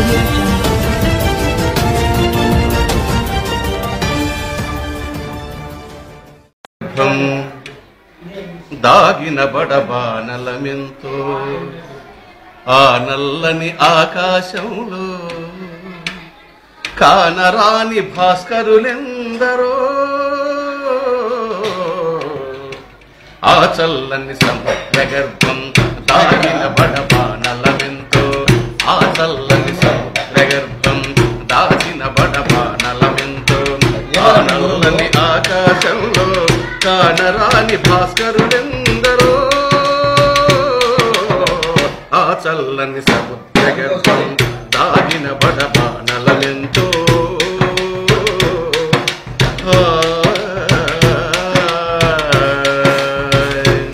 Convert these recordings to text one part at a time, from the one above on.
audio jungle. గర్భం దాగిన బడబానలమెంతో ఆ నల్లని ఆకాశంలో కానరాని భాస్కరులెందరో ఆ చల్లని సముద్ర గర్భం దాగిన బడబానలమెంతో ఆ చల్లని సముద్ర గర్భం దాచిన బడబానలమెంతో ఆ నల్లని ఆకాశంలో కానరాని భాస్కరులెందరో ఆ చల్లని సముద్ర గర్భం దాగిన బడబానలమెంతో ఆ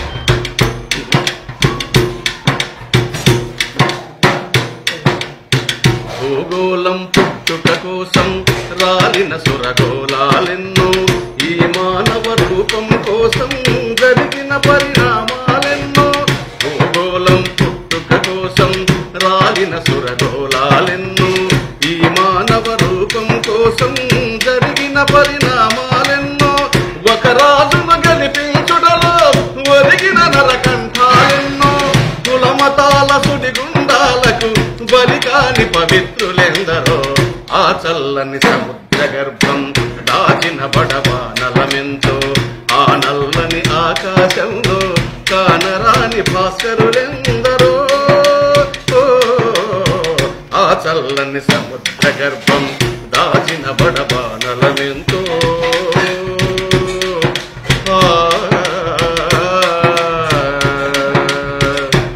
భూగోళం పుట్టుక కోసం రాలిన సురగోళాలెన్నో ఈ మానవ రూపం కోసం జరిగిన పరిణామాలెన్నో భూగోళం పుట్టుక కోసం రాలిన సురగోళాలెన్నో ఈ మానవ రూపం కోసం జరిగిన పరిణామాలెన్నో ఒక రాజును గెలిపించుటలో ఒరిగిన నరకంఠాలెన్నో కులమతాల సుడిగుండాలకు బలికాని పవిత్రులెందరో ఆ చల్లని సముద్ర గర్భం దాచిన బడబానలమెంతో ఆ నల్లని ఆకాశంలో కానరాని భాస్కరులెందరో ఓ, ఆ చల్లని సముద్ర గర్భం దాచిన బడబానలమెంతో ఆ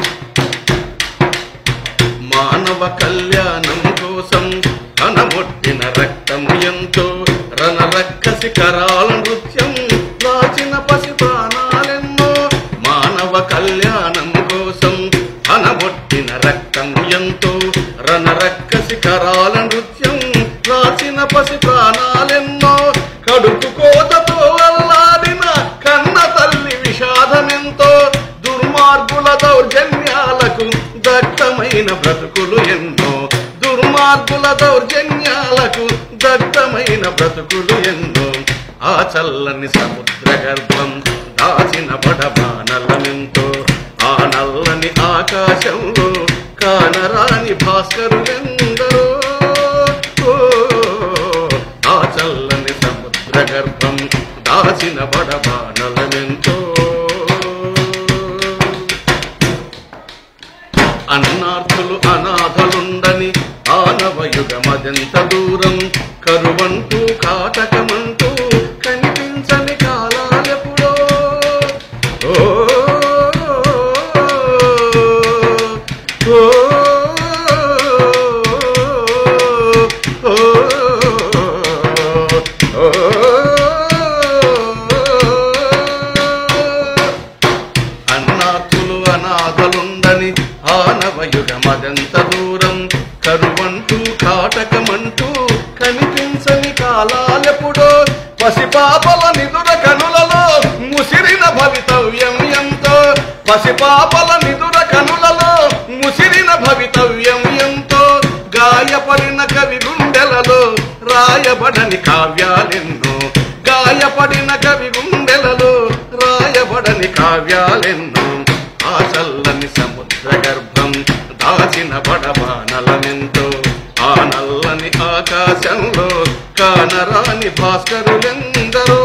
మానవ కళ్యాణం కోసం కనమొట్టిన రక్తం ఎంతో రణరక్కసి కరాల నృత్యం దాచిన పసి ప్రాణాలెన్నో మానవ కళ్యాణం కోసం కనమొట్టిన రక్తం ఎంతో రణరక్కసి కరాల నృత్యం దాచిన పసి ప్రాణాలెన్నో కడుపు కోతతో అల్లాడిన కన్న తల్లి విషాదమెంతో దుర్మార్గుల దౌర్జన్యాలకు దగ్ధమైన బ్రతుకులు ఎన్నో దుర్మార్గుల దౌర్జన్యాలకు దగ్ధమైన బ్రతుకులు ఎన్నో ఆ చల్లని సముద్ర గర్భం దాచిన బడబానలమెంతో ఆ నల్లని ఆకాశంలో కానరాని భాస్కరులెందరో ఓ, ఆ చల్లని సముద్ర గర్భం దాచిన బడబానలమెంతో అన్నార్థులు అనాథలుండని ఆనవయుగమదెంత దూరం కరువంటూ కాటకమంటూ కనిపించని కాలాలెప్పుడో ఓ, ఓ, ఓ, ఓ, అన్నాథులు అనాథలుండని ఆనవయుగమదెంత దూరం కరువంటూ కాటకమంటూ కనిపించని కాలాలెప్పుడో పసిపాపల నిదుర కనులలో ముసిరిన భవితవ్యం ఎంతో పసిపాపల నిదుర కనులలో ముసిరిన భవితవ్యం ఎంతో గాయపడిన కవి గుండెలలో రాయబడని కావ్యాలెన్నో గాయపడిన కవి గుండెలలో రాయబడని కావ్యాలెన్నో ఆ చల్లని సముద్ర గర్భం దాచిన బడబానలమెంతో ఆ నల్లని ఆకాశంలో కానరాని భాస్కరులెందరో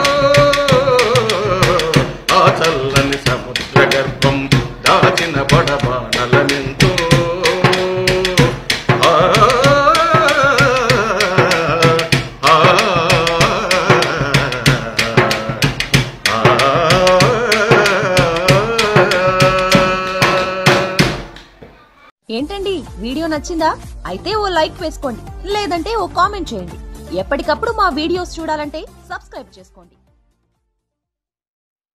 ఆ చల్లని సముద్ర గర్భం దాచిన బడబానలమెంతో ఆ ఆ ఏంటండి వీడియో నచ్చిందా అయితే ఓ లైక్ వేసుకోండి లేదంటే ఓ కామెంట్ చేయండి ఎప్పటికప్పుడు మా వీడియోస్ చూడాలంటే సబ్స్క్రైబ్ చేసుకోండి